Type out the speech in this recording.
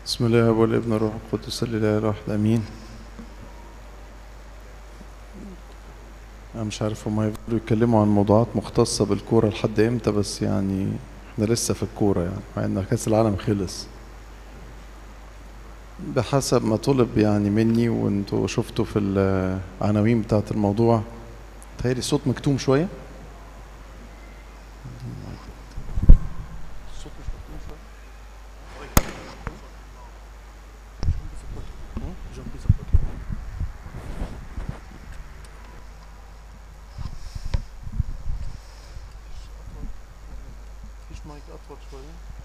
بسم الله والابن الروح القدس الاله الواحد امين انا مش عارف هما يفضلوا يتكلموا عن موضوعات مختصة بالكورة لحد امتى بس يعني احنا لسه في الكورة يعني مع ان كاس العالم خلص بحسب ما طلب يعني مني وانتوا شفتوا في العناوين بتاعت الموضوع تهيألي الصوت مكتوم شوية الصوت مش مكتوم شوية مفيش مايك اطول شويه